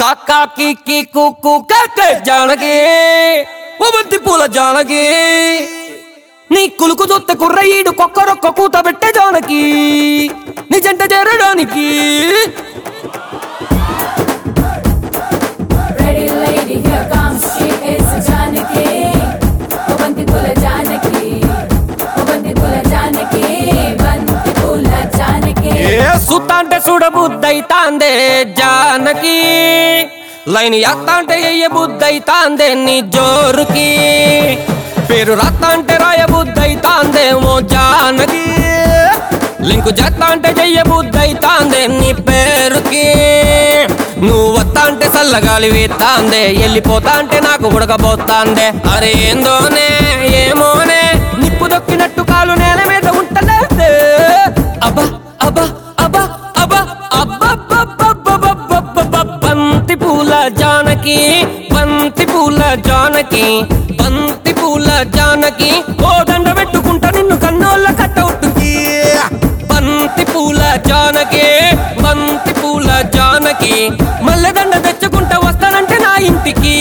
కాకా కిక్కి కుక్కు కక్కే జానకి ఓ బంతి పూల జానకి నీ కులుకు చూస్తే కుర్రయ్యడు కొక్కరొక్క కూత పెట్టే జానకి నీ జంట చేరడానికి Ready lady, here comes she is Janaki. Banti pula Janaki. Banti pula Janaki. Banti pula Janaki. ఏ సుత్త అంటే చూడబుద్దైతాందే జానకి లైన్ ఎత్త అంటే ఎయ్య బుద్దైతాందే నీ జోరుకి పేరు రత్త అంటే రాయ బుద్దైతాందే ఓ జానకి లింకు జత్త అంటే చెయ్య బుద్దైతాందే నీ పేరుకి నువ్వు వత్తా అంటే చల్లగాలి వీస్తాందే వెళ్ళిపోతా అంటే నాకు ఉడకబోతాందే అరే ఏందోనే ఏమోనే నిప్పు దొక్కినట్టు కాలు నేల మీద ఉంటలేదే అబ్బా అబ్బా అబ్బా అబ్బా అబ్బా బంతి పూల జానకి బంతి పూల జానకి బంతి పూల జానకి ఓ దండ పెట్టుకుంటా నిన్ను కన్నోళ్ళ కట్టవుట్టుకి బంతి పూల జానకి బంతి పూల జానకి మల్లె దండ తెచ్చుకుంటా వస్తానంటే నా ఇంటికి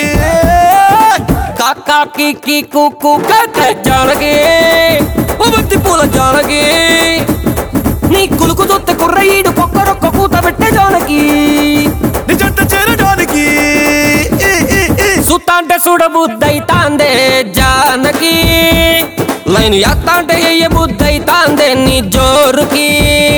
కాకా కిక్కి కుక్కు కక్క జానకి ఓ బంతి పూల జానకి నీ కులుకు చూస్తే కుర్రయ్యడు కొక్కరొక్క కూత పెట్టే జానకి నిజంత చేరడానికి ఈ, ఈ, ఈ. సుత్త అంటే చూడబుద్దైతాందే జానకి లైన్ ఎత్త అంటే ఎయ్య బుద్దైతాందే నీ జోరుకి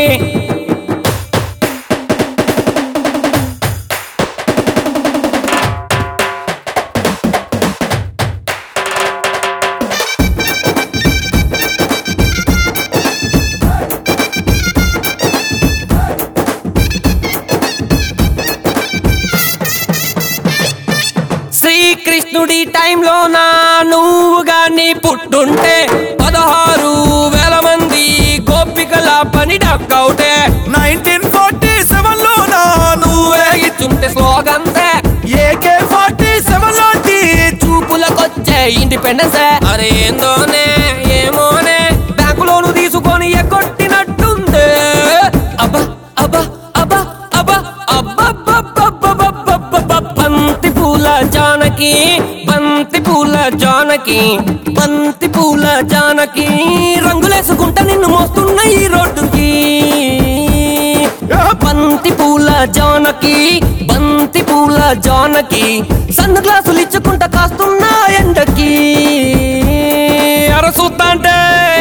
శ్రీకృష్ణుడి టైంలో నా నువ్వు గాని పుట్టుంటే పదహారు వేల మంది గోపికల పని డక్కవుటే నైన్టీన్ ఫార్టీ సెవెన్ లో నాను నువ్వే ఇచ్చుంటే స్లోగన్సే ఏకే ఫార్టీ సెవెన్ లాంటి చూపులకొచ్చే ఇండిపెండెన్స్ అరే ఏందోనే ఏమోనే బ్యాంకు లోను తీసుకొని ఎగ్గొట్టినట్టుంది అబ్బా అబ్బా అబ్బా అబ్బా అబ్బా బంతి పూల జానకి బంతి పూల జానకి బంతి పూల జానకి రంగులేసుకుంటా నిన్ను మోస్తున్న ఈ రోడ్డుకి బంతి పూల జానకి బంతి పూల జానకి సన్న గ్లాసులు ఇచ్చుకుంటా కాస్తున్నా ఎండకి అరసూత్తాంటే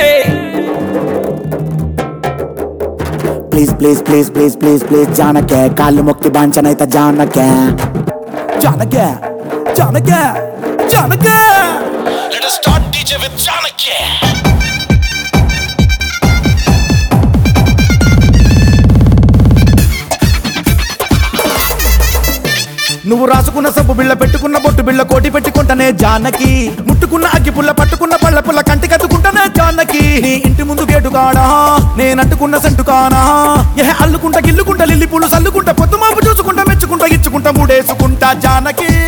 please please please please please please జానకే కాళ్ళు మొక్కి బాంచనైతే జానకే జానకే జానకే జానకే Let us start DJ with Janaki. నువ్వు రాసుకున్న సబ్బు బిళ్ళ పెట్టుకున్న బొట్టు బిళ్ళ కోటి పెట్టుకుంటానే జానకి ముట్టుకున్న అగ్గి పుల్ల పట్టుకున్న పళ్ళ పుల్ల కంటి కత్తుకుంటానే జానకి నీ ఇంటి ముందు గేటు కాడా నేనంటుకున్న సెంటు కానా ఏ అల్లుకుంటా గిల్లుకుంటా లిల్లి పూలు సల్లుకుంటా పొద్దు మాపు చూసుకుంటా మెచ్చుకుంటా ఇచ్చుకుంటా మూడేసుకుంటా జానకి